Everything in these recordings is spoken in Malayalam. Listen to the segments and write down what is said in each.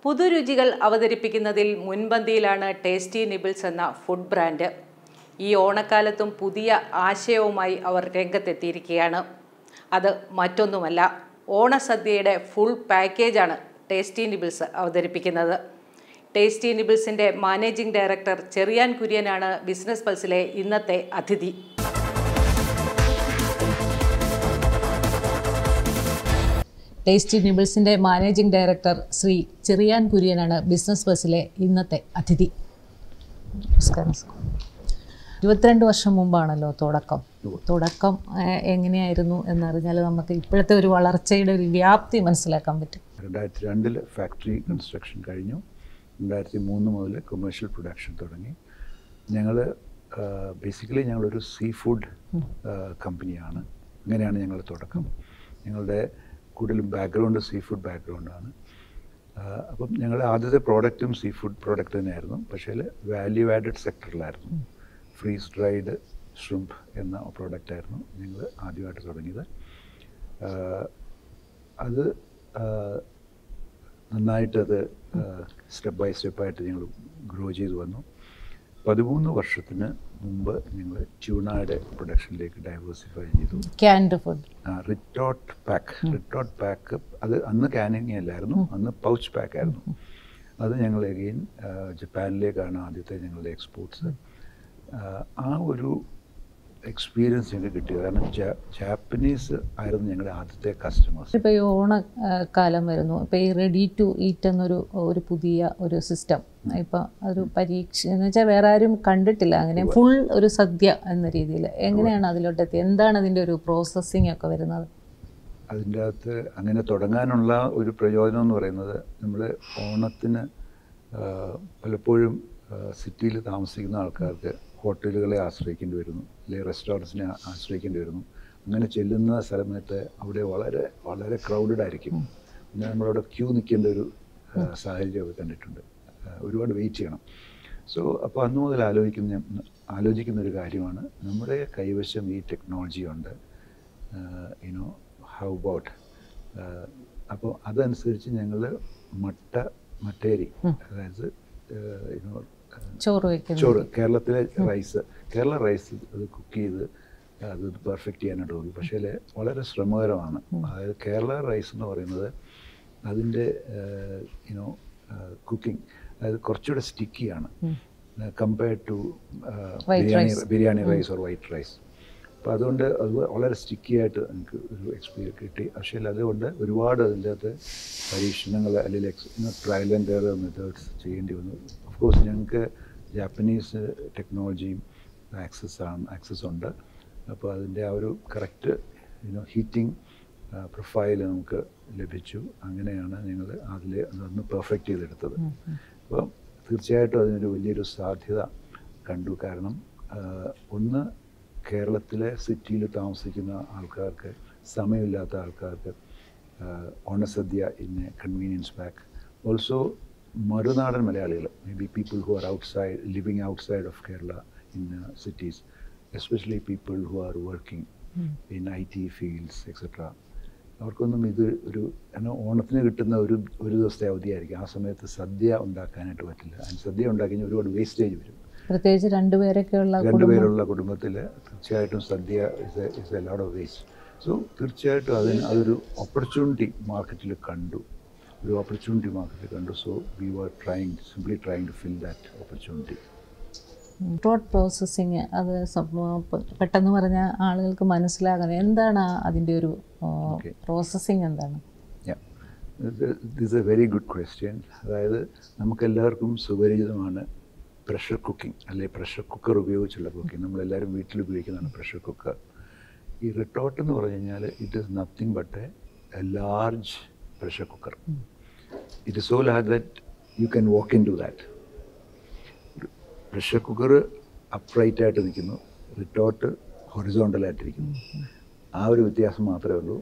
പുതുരുചികൾ അവതരിപ്പിക്കുന്നതിൽ മുൻപന്തിയിലാണ് ടേസ്റ്റി നിബിൾസ് എന്ന ഫുഡ് ബ്രാൻഡ് ഈ ഓണക്കാലത്തും പുതിയ ആശയവുമായി അവർ രംഗത്തെത്തിയിരിക്കുകയാണ് അത് മറ്റൊന്നുമല്ല ഓണസദ്യയുടെ ഫുൾ പാക്കേജാണ് ടേസ്റ്റി നിബിൾസ് അവതരിപ്പിക്കുന്നത് ടേസ്റ്റി നിബിൾസിൻ്റെ മാനേജിംഗ് ഡയറക്ടർ ചെറിയാൻ കുര്യനാണ് ബിസിനസ് പൾസിലെ ഇന്നത്തെ അതിഥി ടേസ്റ്റി നിബിൾസിൻ്റെ മാനേജിംഗ് ഡയറക്ടർ ശ്രീ ചെറിയാൻ കുര്യനാണ് ബിസിനസ് ബസ്സിലെ ഇന്നത്തെ അതിഥി നമസ്കാരം സർ. ഇരുപത്തിരണ്ട് വർഷം മുമ്പാണല്ലോ തുടക്കം തുടക്കം ഏഹ്, എങ്ങനെയായിരുന്നു എന്നറിഞ്ഞാൽ നമുക്ക് ഇപ്പോഴത്തെ ഒരു വളർച്ചയുടെ ഒരു വ്യാപ്തി മനസ്സിലാക്കാൻ പറ്റും രണ്ടായിരത്തി രണ്ടിൽ ഫാക്ടറി കൺസ്ട്രക്ഷൻ കഴിഞ്ഞു രണ്ടായിരത്തി മൂന്ന് മുതൽ കൊമേഴ്ഷ്യൽ പ്രൊഡക്ഷൻ തുടങ്ങി ഞങ്ങൾ ബേസിക്കലി ഞങ്ങളൊരു സീ ഫുഡ് കമ്പനിയാണ് ഇങ്ങനെയാണ് ഞങ്ങളുടെ തുടക്കം ഞങ്ങളുടെ കൂടുതലും ബാക്ക്ഗ്രൗണ്ട് സീ ഫുഡ് ബാക്ക്ഗ്രൗണ്ടാണ് അപ്പം ഞങ്ങളുടെ ആദ്യത്തെ പ്രോഡക്റ്റും സീ ഫുഡ് പ്രോഡക്റ്റ് തന്നെയായിരുന്നു പക്ഷേ വാല്യൂ ആഡഡ് സെക്ടറിലായിരുന്നു ഫ്രീസ് ഡ്രൈഡ് ഷ്രിംപ് എന്ന പ്രോഡക്റ്റായിരുന്നു ഞങ്ങൾ ആദ്യമായിട്ട് തുടങ്ങിയത് ആഹ് അത് ആഹ് നന്നായിട്ടത് സ്റ്റെപ്പ് ബൈ സ്റ്റെപ്പായിട്ട് ഞങ്ങൾ ഗ്രോ ചെയ്തു വന്നു പതിമൂന്ന് വർഷത്തിന് മുമ്പ് ഞങ്ങൾ ട്യൂണയുടെ പ്രൊഡക്ഷനിലേക്ക് ഡൈവേഴ്സിഫൈ ചെയ്തു canned food retort pack retort pack അത് അന്ന് കാനിങ് അല്ലായിരുന്നു അന്ന് പൗച്ച് പാക്ക് ആയിരുന്നു അത് ഞങ്ങൾ എഗെയിൻ ജപ്പാനിലേക്കാണ് ആദ്യത്തെ ഞങ്ങളുടെ എക്സ്പോർട്സ് ആ ഒരു എക്സ്പീരിയൻസ് ഞങ്ങൾക്ക് കിട്ടിയത് കാരണം ജാ- ജാപ്പനീസ് ആയിരുന്നു ഞങ്ങളുടെ ആദ്യത്തെ കസ്റ്റമേഴ്സ് ഇപ്പോൾ ഈ ഓണക്കാലം വരുന്നു ഇപ്പോൾ ഈ റെഡി ടു ഈറ്റ് എന്നൊരു ഒരു പുതിയ ഒരു സിസ്റ്റം ഇപ്പോൾ ഒരു പരീക്ഷ എന്ന് വെച്ചാൽ വേറെ ആരും കണ്ടിട്ടില്ല അങ്ങനെ ഫുൾ ഒരു സദ്യ എന്ന രീതിയിൽ എങ്ങനെയാണ് അതിലോട്ട് എത്തിയത് എന്താണ് അതിൻ്റെ ഒരു പ്രോസസ്സിംഗ് ഒക്കെ വരുന്നത് അതിൻ്റെ അകത്ത് അങ്ങനെ തുടങ്ങാനുള്ള ഒരു പ്രയോജനം എന്ന് പറയുന്നത് നമ്മൾ ഓണത്തിന് ആ, പലപ്പോഴും സിറ്റിയിൽ താമസിക്കുന്ന ആൾക്കാർക്ക് ഹോട്ടലുകളെ ആശ്രയിക്കേണ്ടി വരുന്നു അല്ലെങ്കിൽ റെസ്റ്റോറൻറ്റ്സിനെ ആശ്രയിക്കേണ്ടി വരുന്നു അങ്ങനെ ചെല്ലുന്ന സമയത്ത് അവിടെ വളരെ വളരെ ക്രൗഡഡ് ആയിരിക്കും പിന്നെ നമ്മളവിടെ ക്യൂ നിൽക്കേണ്ട ഒരു ആ, സാഹചര്യമൊക്കെ കണ്ടിട്ടുണ്ട് ആ, ഒരുപാട് വെയിറ്റ് ചെയ്യണം സോ അപ്പോൾ അന്ന് മുതൽ ആലോചിക്കുന്ന ആലോചിക്കുന്ന ഒരു കാര്യമാണ് നമ്മുടെ കൈവശം ഈ ടെക്നോളജി ഉണ്ട് യുനോ ഹൗ ബോട്ട് അപ്പോൾ അതനുസരിച്ച് ഞങ്ങൾ മട്ട മട്ടേരി അതായത് യുനോ ചോറ് വയ്ക്കുന്നത് ചോറ് കേരളത്തിലെ റൈസ് കേരള റൈസ് അത് കുക്ക് ചെയ്ത് അത് പെർഫെക്റ്റ് ചെയ്യാനായിട്ട് നോക്കി പക്ഷേ വളരെ ശ്രമകരമാണ് അതായത് കേരള റൈസ് എന്ന് പറയുന്നത് അതിൻ്റെ യുനോ കുക്കിംഗ് അതായത് കുറച്ചുകൂടെ സ്റ്റിക്കിയാണ് compared to White biryani rice. Biryani rice or white rice അപ്പോൾ അതുകൊണ്ട് അത് വളരെ സ്റ്റിക്കി ആയിട്ട് എനിക്ക് ഒരു എക്സ്പീരിയൻസ് കിട്ടി പക്ഷേ അതുകൊണ്ട് ഒരുപാട് അതിൻ്റെ അകത്ത് പരീക്ഷണങ്ങൾ അല്ലെങ്കിൽ എക്സ് ട്രയൽ ആൻഡ് എറർ മെത്തേഡ്സ് ചെയ്യേണ്ടി വന്നു ഓഫ് കോഴ്സ് ഞങ്ങൾക്ക് ജാപ്പനീസ് ടെക്നോളജിയും ആക്സസ് ആണ് ആക്സസ് ഉണ്ട് അപ്പോൾ അതിൻ്റെ ആ ഒരു കറക്റ്റ് യുനോ ഹീറ്റിംഗ് പ്രൊഫൈൽ നമുക്ക് ലഭിച്ചു അങ്ങനെയാണ് ഞങ്ങൾ അതിൽ അതൊന്ന് പെർഫെക്റ്റ് ചെയ്തെടുത്തത് അപ്പോൾ തീർച്ചയായിട്ടും അതിനൊരു വലിയൊരു സാധ്യത കണ്ടു കാരണം ആ, ഒന്ന് കേരളത്തിലെ സിറ്റിയിൽ താമസിക്കുന്ന ആൾക്കാർക്ക് സമയമില്ലാത്ത ആൾക്കാർക്ക് ആ, ഓണസദ്യ in a convenience pack also മറുനാടൻ മലയാളികൾ may be people who are outside living outside of Kerala in cities especially people who are working in I T fields etcetera അവർക്കൊന്നും ഇത് ഒരു എന്നാ ഓണത്തിന് കിട്ടുന്ന ഒരു ഒരു ദിവസത്തെ അവധിയായിരിക്കും ആ സമയത്ത് സദ്യ ഉണ്ടാക്കാനായിട്ട് പറ്റില്ല And സദ്യ ഉണ്ടാക്കി കഴിഞ്ഞാൽ ഒരുപാട് വേസ്റ്റേജ് വരും പ്രത്യേകിച്ച് രണ്ടുപേരൊക്കെയുള്ള കുടുംബം രണ്ടുപേരുള്ള കുടുംബത്തിൽ തീർച്ചയായിട്ടും sadya is is a load of waste so തീർച്ചയായിട്ടും അതിന് അതൊരു ഓപ്പർച്യൂണിറ്റി മാർക്കറ്റിൽ കണ്ടു ഒരു ഓപ്പർച്യൂണിറ്റി മാർക്കറ്റിൽ കണ്ടു so we were trying simply trying to fill that opportunity റോഡ് പ്രോസസ്സിങ് അത് സംഭവം പെ- പെട്ടെന്ന് പറഞ്ഞാൽ ആളുകൾക്ക് മനസ്സിലാകണം എന്താണ് ആ അതിൻ്റെ ഒരു Okay. പ്രോസസ്സിങ് എന്താണ് this a very good question അതായത് നമുക്കെല്ലാവർക്കും സുപരിചിതമാണ് പ്രഷർ കുക്കിംഗ് അല്ലെ പ്രഷർ കുക്കർ ഉപയോഗിച്ചുള്ള കുക്കിംഗ് നമ്മളെല്ലാവരും വീട്ടിൽ ഉപയോഗിക്കുന്നതാണ് പ്രഷർ കുക്കർ ഈ റിട്ടോട്ട് എന്ന് പറഞ്ഞു കഴിഞ്ഞാൽ it is nothing but a large pressure cooker it is so large that you can walk in to that pressure cooker upright ആയിട്ട് നിൽക്കുന്നു റിട്ടോട്ട് ഹൊറിസോണ്ടലായിട്ടിരിക്കുന്നു ആ ഒരു വ്യത്യാസം മാത്രമേ ഉള്ളൂ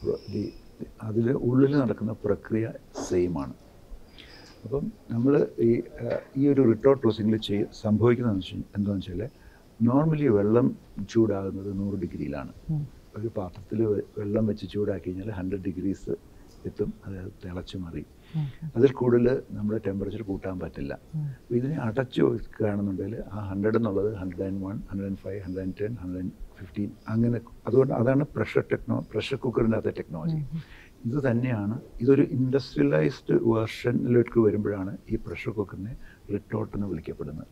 അതിൽ ഉള്ളിൽ നടക്കുന്ന പ്രക്രിയ സെയിം ആണ് അപ്പം നമ്മൾ ഈ ആ, ഈ ഒരു റിട്ടോട്ട് പ്രോസസ്സിങ്ങിൽ ചെയ്യ സംഭവിക്കുന്നതെന്ന് വെച്ചാൽ എന്താണെന്ന് വെച്ചാൽ നോർമലി വെള്ളം ചൂടാകുന്നത് നൂറ് ഡിഗ്രിയിലാണ് ഒരു പാത്രത്തിൽ വെള്ളം വെച്ച് ചൂടാക്കി കഴിഞ്ഞാൽ ഹൺഡ്രഡ് ഡിഗ്രീസ് എത്തും അത് തിളച്ച് മറിയും അതിൽ കൂടുതൽ നമ്മുടെ ടെമ്പറേച്ചർ കൂട്ടാൻ പറ്റില്ല അപ്പോൾ ഇതിനെ അടച്ചു വെക്കുകയാണെന്നുണ്ടെങ്കിൽ ആ ഹൺഡ്രഡ് എന്നുള്ളത് hundred and one hundred and five hundred and ten hundred and fifteen അങ്ങനെ അതുകൊണ്ട് അതാണ് പ്രഷർ ടെക്നോ പ്രഷർ കുക്കറിൻ്റെ അകത്തെ ടെക്നോളജി ഇത് തന്നെയാണ് ഇതൊരു ഇൻഡസ്ട്രിയലൈസ്ഡ് വേർഷനിലേക്ക് വരുമ്പോഴാണ് ഈ പ്രഷർ കുക്കറിനെ റിട്ടോട്ട് എന്ന് വിളിക്കപ്പെടുന്നത്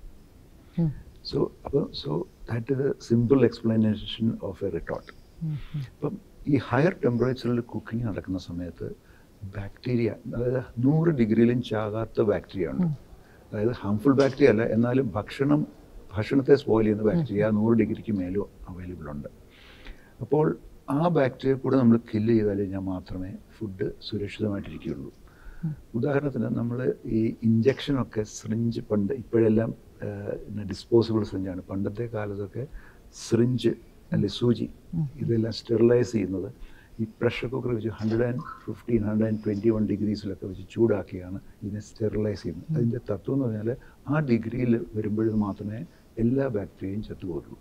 സോ അപ്പോൾ so that is a simple explanation of a retort അപ്പം ഈ ഹയർ ടെമ്പറേച്ചറിൽ കുക്കിംഗ് നടക്കുന്ന സമയത്ത് ബാക്ടീരിയ അതായത് നൂറ് ഡിഗ്രിയിലും ചാകാത്ത ബാക്ടീരിയ ഉണ്ട് അതായത് ഹാംഫുൾ ബാക്ടീരിയ അല്ല എന്നാലും ഭക്ഷണം ഭക്ഷണത്തെ സ്പോയിൽ ചെയ്യുന്ന ബാക്ടീരിയ നൂറ് ഡിഗ്രിക്ക് മേലും അവൈലബിൾ ഉണ്ട് അപ്പോൾ ആ ബാക്ടീരിയ കൂടെ നമ്മൾ കില്ല് ചെയ്താൽ കഴിഞ്ഞാൽ മാത്രമേ ഫുഡ് സുരക്ഷിതമായിട്ടിരിക്കുകയുള്ളൂ ഉദാഹരണത്തിന് നമ്മൾ ഈ ഇഞ്ചക്ഷനൊക്കെ സിറിഞ്ച് പണ്ട് ഇപ്പോഴെല്ലാം ഡിസ്പോസിബിൾ സിറിഞ്ചാണ് പണ്ടത്തെ കാലത്തൊക്കെ സിറിഞ്ച് അല്ലെ സൂചി ഇതെല്ലാം സ്റ്റെറിലൈസ് ചെയ്യുന്നത് ഈ പ്രഷർ കുക്കർ വെച്ച് hundred and fifteen hundred and twenty one ഡിഗ്രീസിലൊക്കെ വെച്ച് ചൂടാക്കിയാണ് ഇതിനെ സ്റ്റെറിലൈസ് ചെയ്യുന്നത് അതിൻ്റെ തത്വം എന്ന് പറഞ്ഞാൽ ആ ഡിഗ്രിയിൽ വരുമ്പോഴത് മാത്രമേ എല്ലാ ബാക്ടീരിയയും ചത്തുപോകുള്ളൂ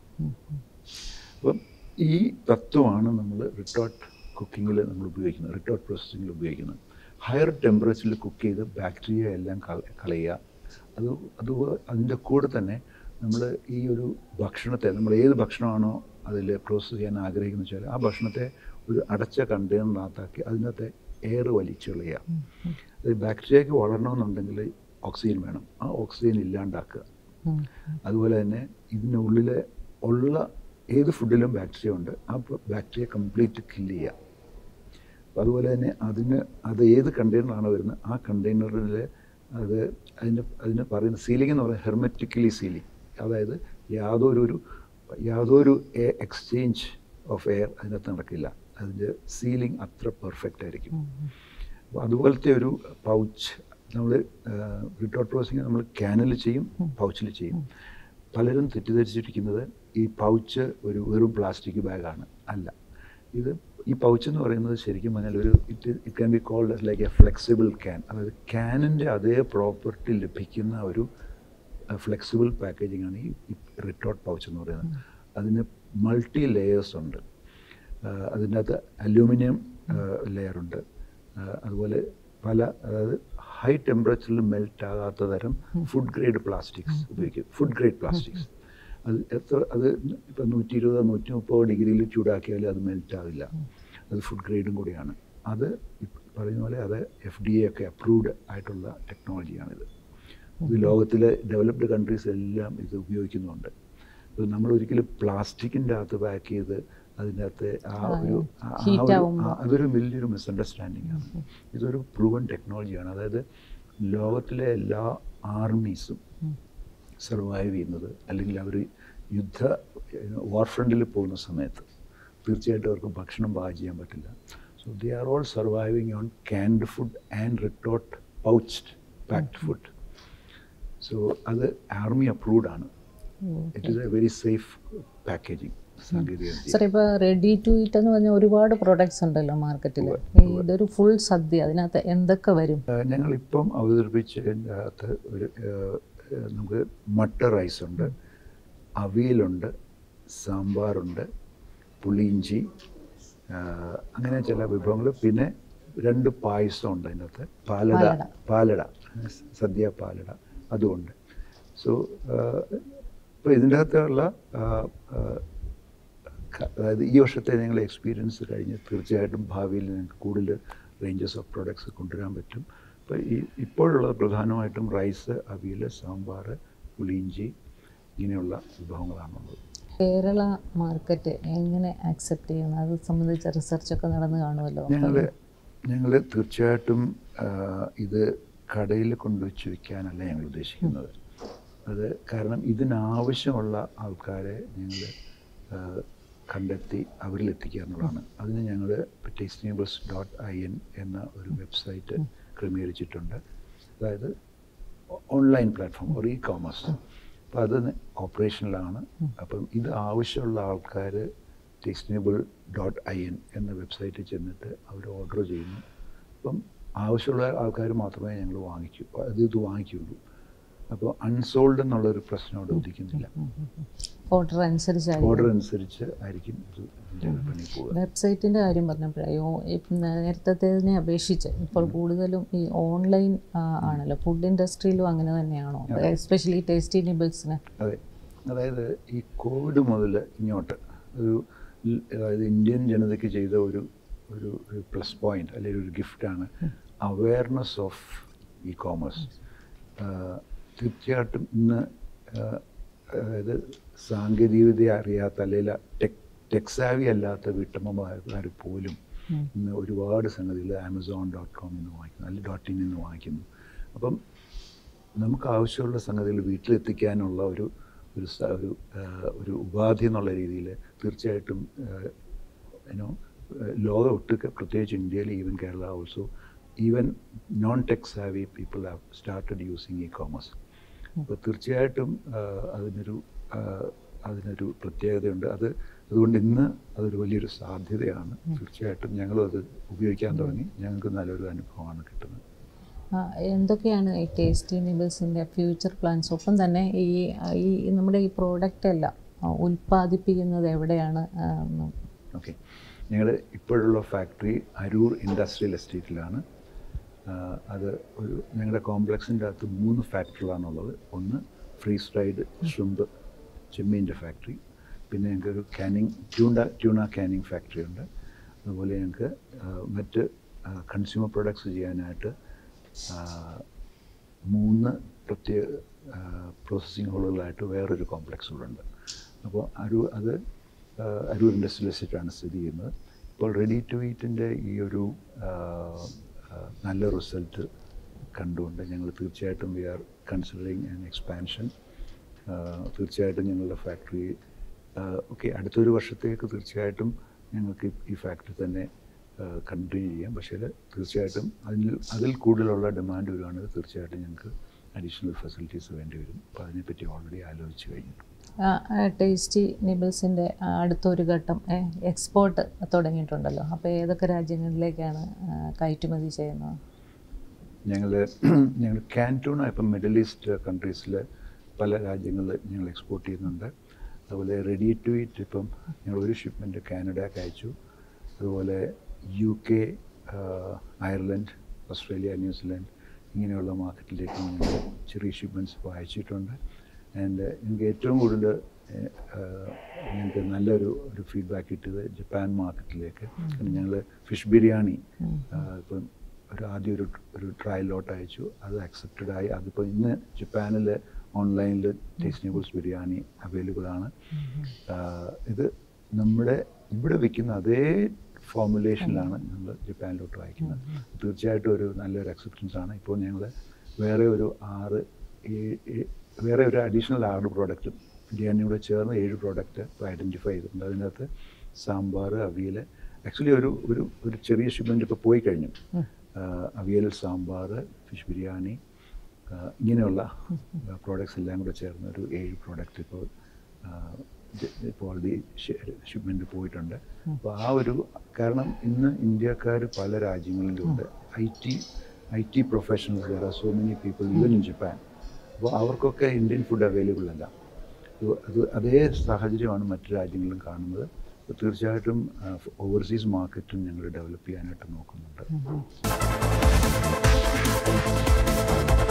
അപ്പം ഈ തത്വമാണ് നമ്മൾ റിട്ടോട്ട് കുക്കിങ്ങിൽ നമ്മൾ ഉപയോഗിക്കുന്നത് റിട്ടോട്ട് പ്രോസസ്സിങ്ങിൽ ഉപയോഗിക്കുന്നത് ഹയർ ടെമ്പറേച്ചറിൽ കുക്ക് ചെയ്ത് ബാക്ടീരിയ എല്ലാം കള- കളയുക അത് അത് അതിൻ്റെ കൂടെ തന്നെ നമ്മൾ ഈ ഒരു ഭക്ഷണത്തെ നമ്മൾ ഏത് ഭക്ഷണമാണോ അതിൽ പ്രോസസ്സ് ചെയ്യാൻ ആഗ്രഹിക്കുന്നത് വെച്ചാൽ ആ ഭക്ഷണത്തെ ഒരു അടച്ച കണ്ടെയ്നറിനകത്താക്കി അതിനകത്തെ എയർ വലിച്ചു കളയുക അത് ബാക്ടീരിയക്ക് വളരണമെന്നുണ്ടെങ്കിൽ ഓക്സിജൻ വേണം ആ ഓക്സിജൻ ഇല്ലാണ്ടാക്കുക അതുപോലെ തന്നെ ഇതിനുള്ളിൽ ഉള്ള ഏത് ഫുഡിലും ബാക്ടീരിയ ഉണ്ട് ആ ബാക്ടീരിയ കംപ്ലീറ്റ് കില്ല് ചെയ്യുക അപ്പോൾ അതുപോലെ തന്നെ അതിന് അത് ഏത് കണ്ടെയ്നറാണ് വരുന്നത് ആ കണ്ടെയ്നറിൽ അത് അതിന് അതിന് പറയുന്ന സീലിംഗ് എന്ന് പറയുന്നത് ഹെർമെറ്റിക്കലി സീലിംഗ് അതായത് യാതൊരു ഒരു യാതൊരു എക്സ്ചേഞ്ച് ഓഫ് എയർ അതിനകത്ത് നടക്കില്ല അതിൻ്റെ സീലിംഗ് അത്ര പെർഫെക്റ്റ് ആയിരിക്കും അപ്പോൾ അതുപോലത്തെ ഒരു പൗച്ച് നമ്മൾ റിട്ടോട്ട് പ്രോസസ്സിങ് നമ്മൾ ക്യാനിൽ ചെയ്യും പൗച്ചിൽ ചെയ്യും പലരും തെറ്റിദ്ധരിച്ചിരിക്കുന്നത് ഈ പൗച്ച് ഒരു വെറും പ്ലാസ്റ്റിക് ബാഗാണ് അല്ല ഇത് ഈ പൗച്ച് എന്ന് പറയുന്നത് ശരിക്കും പറഞ്ഞാൽ ഒരു it it can be called like a flexible can അതായത് ക്യാനിൻ്റെ അതേ പ്രോപ്പർട്ടി ലഭിക്കുന്ന ഒരു ഫ്ലെക്സിബിൾ പാക്കേജിംഗ് ആണ് ഈ റിട്ടോട്ട് പൗച്ച് എന്ന് പറയുന്നത് അതിന് മൾട്ടി ലെയേഴ്സ് ഉണ്ട് അതിൻ്റെ അകത്ത് അലൂമിനിയം ലെയറുണ്ട് അതുപോലെ പല അതായത് ഹൈ ടെമ്പറേച്ചറിൽ മെൽറ്റ് ആകാത്ത തരം ഫുഡ് ഗ്രേഡ് പ്ലാസ്റ്റിക്സ് ഉപയോഗിക്കും ഫുഡ് ഗ്രേഡ് പ്ലാസ്റ്റിക്സ് അത് എത്ര അത് ഇപ്പം നൂറ്റി ഇരുപത് നൂറ്റി മുപ്പത് ഡിഗ്രിയിൽ ചൂടാക്കിയാൽ അത് മെൽറ്റ് ആവില്ല അത് ഫുഡ് ഗ്രേഡും കൂടിയാണ് അത് ഇപ്പ- പറയുന്ന പോലെ അത് എഫ് ഡി എ ഒക്കെ അപ്രൂവ്ഡ് ആയിട്ടുള്ള ടെക്നോളജിയാണിത് ഇത് ലോകത്തിലെ ഡെവലപ്ഡ് കൺട്രീസ് എല്ലാം ഇത് ഉപയോഗിക്കുന്നുണ്ട് അപ്പോൾ നമ്മൾ ഒരിക്കലും പ്ലാസ്റ്റിക്കിൻ്റെ അകത്ത് പാക്ക് ചെയ്ത് അതിൻ്റെ അകത്ത് ആ ഒരു ആ- ആ Heat ഒരു- ആവുമ്പോൾ. ആ- അതൊരു വലിയൊരു മിസ്അണ്ടർസ്റ്റാൻഡിംഗ് ആണ് ഇതൊരു പ്രൂവൺ ടെക്നോളജിയാണ് അതായത് ലോകത്തിലെ എല്ലാ ആർമീസും സർവൈവ് ചെയ്യുന്നത് അല്ലെങ്കിൽ അവർ യുദ്ധ വാർ ഫ്രണ്ടിൽ പോകുന്ന സമയത്ത് തീർച്ചയായിട്ടും അവർക്ക് ഭക്ഷണം പാകം ചെയ്യാൻ പറ്റില്ല so they are all surviving on canned food and retort pouched packed food so അത് ആർമി അപ്രൂവ്ഡ് ആണ് it is a very safe packaging സാങ്കേതിക സാർ ഇപ്പോൾ റെഡി ടു ഈറ്റ് എന്ന് പറഞ്ഞ ഒരുപാട് പ്രോഡക്ട്സ് ഉണ്ടല്ലോ മാർക്കറ്റിൽ ഇതൊരു ഫുൾ സദ്യ അതിനകത്ത് എന്തൊക്കെ വരും ഞങ്ങളിപ്പം അവതരിപ്പിച്ചതിൻ്റെ അകത്ത് ഒരു ഏഹ്, ഏഹ്, നമുക്ക് മട്ട റൈസ് ഉണ്ട് അവിയലുണ്ട് സാമ്പാറുണ്ട് പുളിയിഞ്ചി ആഹ്, അങ്ങനെ ചില വിഭവങ്ങൾ പിന്നെ രണ്ട് പായസം ഉണ്ട് അതിനകത്ത് പാലട പാലട. പാലട സദ്യ പാലട അതുമുണ്ട് സോ ഇപ്പോൾ ഇതിൻ്റെ അകത്തുള്ള ആഹ്, ആഹ്, ക- അതായത് ഈ വർഷത്തെ ഞങ്ങളുടെ എക്സ്പീരിയൻസ് കഴിഞ്ഞ് തീർച്ചയായിട്ടും ഭാവിയിൽ ഞങ്ങൾക്ക് കൂടുതൽ റേഞ്ചസ് ഓഫ് പ്രോഡക്ട്സ് കൊണ്ടുവരാൻ പറ്റും അപ്പോൾ ഈ ഇപ്പോഴുള്ളത് പ്രധാനമായിട്ടും റൈസ് അവിയൽ സാമ്പാർ പുളിയിഞ്ചി ഇങ്ങനെയുള്ള വിഭവങ്ങളാണുള്ളത് കേരള മാർക്കറ്റ് എങ്ങനെ ആക്സെപ്റ്റ് ചെയ്യുന്നത് അത് സംബന്ധിച്ച റിസർച്ചൊക്കെ നടന്നു കാണുമല്ലോ ഞങ്ങൾ ഞങ്ങൾ തീർച്ചയായിട്ടും ആ, ഇത് കടയിൽ കൊണ്ടുവച്ച് വിൽക്കാനല്ല ഞങ്ങൾ ഉദ്ദേശിക്കുന്നത് അത് കാരണം ഇതിനാവശ്യമുള്ള ആൾക്കാരെ ഞങ്ങൾ കണ്ടെത്തി അവരിൽ എത്തിക്കുക എന്നുള്ളതാണ് അതിന് ഞങ്ങൾ ടേസ്റ്റേബിൾസ് ഡോട്ട് ഐ എൻ എന്ന ഒരു വെബ്സൈറ്റ് ക്രമീകരിച്ചിട്ടുണ്ട് അതായത് ഓൺലൈൻ പ്ലാറ്റ്ഫോം ഒരു ഇ കോമേഴ്സ് അപ്പോൾ അത് ഓപ്പറേഷനിലാണ് അപ്പം ഇത് ആവശ്യമുള്ള ആൾക്കാർ ടേസ്റ്റേബിൾ ഡോട്ട് ഐ എൻ എന്ന വെബ്സൈറ്റിൽ ചെന്നിട്ട് അവർ ഓർഡർ ചെയ്യുന്നു അപ്പം ആവശ്യമുള്ള ആൾക്കാർ മാത്രമേ ഞങ്ങൾ വാങ്ങിക്കൂ അത് ഇത് വാങ്ങിക്കുള്ളൂ അപ്പോൾ അൺസോൾഡ് എന്നുള്ളൊരു പ്രശ്നം അവിടെ ഉദിക്കുന്നില്ല ഓർഡർ അനുസരിച്ചായിരിക്കും ഓർഡർ അനുസരിച്ച് ആയിരിക്കും ഇത് ഇതിൻ്റെ വിപണി പോവുക വെബ്സൈറ്റിൻ്റെ കാര്യം പറഞ്ഞപ്പോഴേ നേരത്തേതിനെ അപേക്ഷിച്ച് ഇപ്പോൾ കൂടുതലും ഈ ഓൺലൈൻ ആണല്ലോ ഫുഡ് ഇൻഡസ്ട്രിയിലും അങ്ങനെ തന്നെയാണോ എസ്പെഷ്യലി ടേസ്റ്റി നിബിൾസിന് അതെ അതായത് ഈ കോവിഡ് മുതൽ ഇങ്ങോട്ട് ഒരു ൽ- അതായത് ഇന്ത്യൻ ജനതയ്ക്ക് ചെയ്ത ഒരു ഒരു ഒരു പ്ലസ് പോയിന്റ് അല്ലെങ്കിൽ ഒരു ഗിഫ്റ്റാണ് അവയർനെസ് ഓഫ് ഇ കോമേഴ്സ് തീർച്ചയായിട്ടും ഇന്ന് ആ, അതായത് സാങ്കേതികവിദ്യ അറിയാത്ത അല്ലെങ്കിൽ ടെക് ടെക്സാവി അല്ലാത്ത വീട്ടമ്മമാർ പോലും ഇന്ന് ഒരുപാട് സംഗതികൾ ആമസോൺ ഡോട്ട് കോമിൽ നിന്ന് വാങ്ങിക്കുന്നു അല്ലെങ്കിൽ ഡോട്ട് ഇൻ നിന്ന് വാങ്ങിക്കുന്നു അപ്പം നമുക്ക് ആവശ്യമുള്ള സംഗതികൾ വീട്ടിലെത്തിക്കാനുള്ള ഒരു ഒരു സ- ഒരു ആ, ഒരു ഉപാധി എന്നുള്ള രീതിയിൽ തീർച്ചയായിട്ടും യുനോ ലോകം ഒട്ടുക്ക് പ്രത്യേകിച്ച് ഇന്ത്യയിൽ even Kerala also even non tech savvy people have started using e commerce അപ്പോൾ തീർച്ചയായിട്ടും ആ, അതിനൊരു ആ, അതിനൊരു പ്രത്യേകതയുണ്ട് അത് അതുകൊണ്ട് ഇന്ന് അതൊരു വലിയൊരു സാധ്യതയാണ് തീർച്ചയായിട്ടും ഞങ്ങളും അത് ഉപയോഗിക്കാൻ തുടങ്ങി ഞങ്ങൾക്ക് നല്ലൊരു അനുഭവമാണ് കിട്ടുന്നത് ആ, എന്തൊക്കെയാണ് ഈ ടേസ്റ്റി നിബിൾസിൻ്റെ ഫ്യൂച്ചർ പ്ലാൻസ് ഒപ്പം തന്നെ ഈ ഈ നമ്മുടെ ഈ പ്രോഡക്റ്റ് എല്ലാം ആ, ഉൽപ്പാദിപ്പിക്കുന്നത് എവിടെയാണ് ആ, എന്ന് ഓക്കെ ഞങ്ങൾ ഇപ്പോഴുള്ള ഫാക്ടറി അരൂർ ഇൻഡസ്ട്രിയൽ എസ്റ്റേറ്റിലാണ് ആ, അത് ഒരു ഞങ്ങളുടെ കോംപ്ലക്സിൻ്റെ അകത്ത് മൂന്ന് ഫാക്ടറികളാണുള്ളത് ഒന്ന് ഫ്രീസ് ഫ്രൈഡ് ഷ്രിമ്പ് ചെമ്മീൻ്റെ ഫാക്ടറി പിന്നെ ഞങ്ങൾക്ക് ഒരു canning tuna tuna canning factory ഉണ്ട് അതുപോലെ ഞങ്ങൾക്ക് ആ, മറ്റ് കൺസ്യൂമർ പ്രൊഡക്ട്സ് ചെയ്യാനായിട്ട് ആ, മൂന്ന് പ്രത്യേക പ്രോസസ്സിംഗ് ഹോളുകളായിട്ട് വേറൊരു കോംപ്ലക്സ് കൂടെ ഉണ്ട് അപ്പോൾ അരൂർ അത് ആ, അരൂർ ഇൻഡസ്ട്രിയൽ എസ്റ്റേറ്റാണ് സ്ഥിതി ചെയ്യുന്നത് ഇപ്പോൾ റെഡി ടു ഈറ്റിൻ്റെ ഈ ഒരു ആ, ആ, നല്ല റിസൾട്ട് കണ്ടുകൊണ്ട് ഞങ്ങൾ തീർച്ചയായിട്ടും we are considering an expansion തീർച്ചയായിട്ടും ഞങ്ങളുടെ ഫാക്ടറി ഓക്കെ അടുത്തൊരു വർഷത്തേക്ക് തീർച്ചയായിട്ടും ഞങ്ങൾക്ക് ഈ- ഈ ഫാക്ടറി തന്നെ കണ്ടിന്യൂ ചെയ്യാം പക്ഷേ തീർച്ചയായിട്ടും അതിൽ അതിൽ കൂടുതലുള്ള ഡിമാൻഡ് വരുവാണെങ്കിൽ തീർച്ചയായിട്ടും ഞങ്ങൾക്ക് അഡീഷണൽ ഫെസിലിറ്റീസ് വേണ്ടി വരും അപ്പോൾ അതിനെപ്പറ്റി ഓൾറെഡി ആലോചിച്ച് കഴിഞ്ഞു ടേസ്റ്റി നിബിൾസിൻ്റെ അടുത്തൊരു ഘട്ടം എക്സ്പോർട്ട് തുടങ്ങിയിട്ടുണ്ടല്ലോ അപ്പോൾ ഏതൊക്കെ രാജ്യങ്ങളിലേക്കാണ് ആ, കയറ്റുമതി ചെയ്യുന്നത് ഞങ്ങൾ ഞങ്ങൾ കാൻറ്റൂണ ഇപ്പം മിഡിൽ ഈസ്റ്റ് കൺട്രീസിൽ പല രാജ്യങ്ങളിൽ ഞങ്ങൾ എക്സ്പോർട്ട് ചെയ്യുന്നുണ്ട് അതുപോലെ റെഡി ടു ഈറ്റ് ഇപ്പം ഞങ്ങൾ ഒരു ഷിപ്മെൻറ്റ് കാനഡയ്ക്ക് അയച്ചു അതുപോലെ U K Ireland Australia New Zealand ഇങ്ങനെയുള്ള മാർക്കറ്റിലേക്ക് ഞങ്ങൾ ചെറിയ ഷിപ്മെൻറ്റ്സ് ഇപ്പോൾ അയച്ചിട്ടുണ്ട് ആൻഡ് എനിക്ക് ഏറ്റവും കൂടുതൽ ഏഹ്, ആഹ്, ഞങ്ങൾക്ക് നല്ലൊരു ഒരു ഫീഡ്ബാക്ക് കിട്ടിയത് ജപ്പാൻ മാർക്കറ്റിലേക്ക് ഞങ്ങൾ ഫിഷ് ബിരിയാണി ആഹ്, ഇപ്പം ഒരു ആദ്യം ഒരു ഒരു ട്രയൽ ലോട്ട് അയച്ചു അത് അക്സെപ്റ്റഡ് ആയി അതിപ്പോൾ ഇന്ന് ജപ്പാനിൽ ഓൺലൈനിൽ ടേസ്റ്റ് നേബിൾസ് ബിരിയാണി അവൈലബിൾ ആണ് ആഹ്, ഇത് നമ്മുടെ ഇവിടെ വിൽക്കുന്ന അതേ ഫോർമുലേഷനിലാണ് നമ്മൾ ജപ്പാനിലോട്ട് അയക്കുന്നത് തീർച്ചയായിട്ടും ഒരു നല്ലൊരു അക്സെപ്റ്റൻസ് ആണ് ഇപ്പോൾ ഞങ്ങൾ വേറെ ഒരു ആറ് ഏഴ് ഏ- വേറെ ഒരു അഡീഷണൽ ആറ് പ്രോഡക്റ്റ് ബിരിയാണിയോട് ചേർന്ന് ഏഴ് പ്രോഡക്റ്റ് ഇപ്പോൾ ഐഡൻറ്റിഫൈ ചെയ്തിട്ടുണ്ട് അതിനകത്ത് സാമ്പാർ അവിയൽ ആക്ച്വലി ഒരു ഒരു ഒരു ചെറിയ ഷിപ്മെൻറ്റ് ഇപ്പോൾ പോയി കഴിഞ്ഞു ah avial sambar fish biryani ah ഇങ്ങനെയുള്ള പ്രോഡക്ട്സ് എല്ലാം കൂടെ ചേർന്ന് ഒരു ഏഴ് പ്രോഡക്റ്റ് ഇപ്പോൾ ആഹ് ജ- ഇപ്പോൾ ഓൾറെഡി ഷിപ്മെൻറ്റ് പോയിട്ടുണ്ട് അപ്പോൾ ആ ഒരു കാരണം ഇന്ന് ഇന്ത്യക്കാർ പല രാജ്യങ്ങളിലുണ്ട് I T I T professionals വേറെ so many people even in Japan അപ്പോൾ അവർക്കൊക്കെ ഇന്ത്യൻ ഫുഡ് അവൈലബിൾ അല്ല ഇത് അത് അതേ സാഹചര്യമാണ് മറ്റു രാജ്യങ്ങളിലും കാണുന്നത് അപ്പോൾ തീർച്ചയായിട്ടും ഓവർസീസ് മാർക്കറ്റും ഞങ്ങൾ ഡെവലപ്പ് ചെയ്യാനായിട്ട് നോക്കുന്നുണ്ട്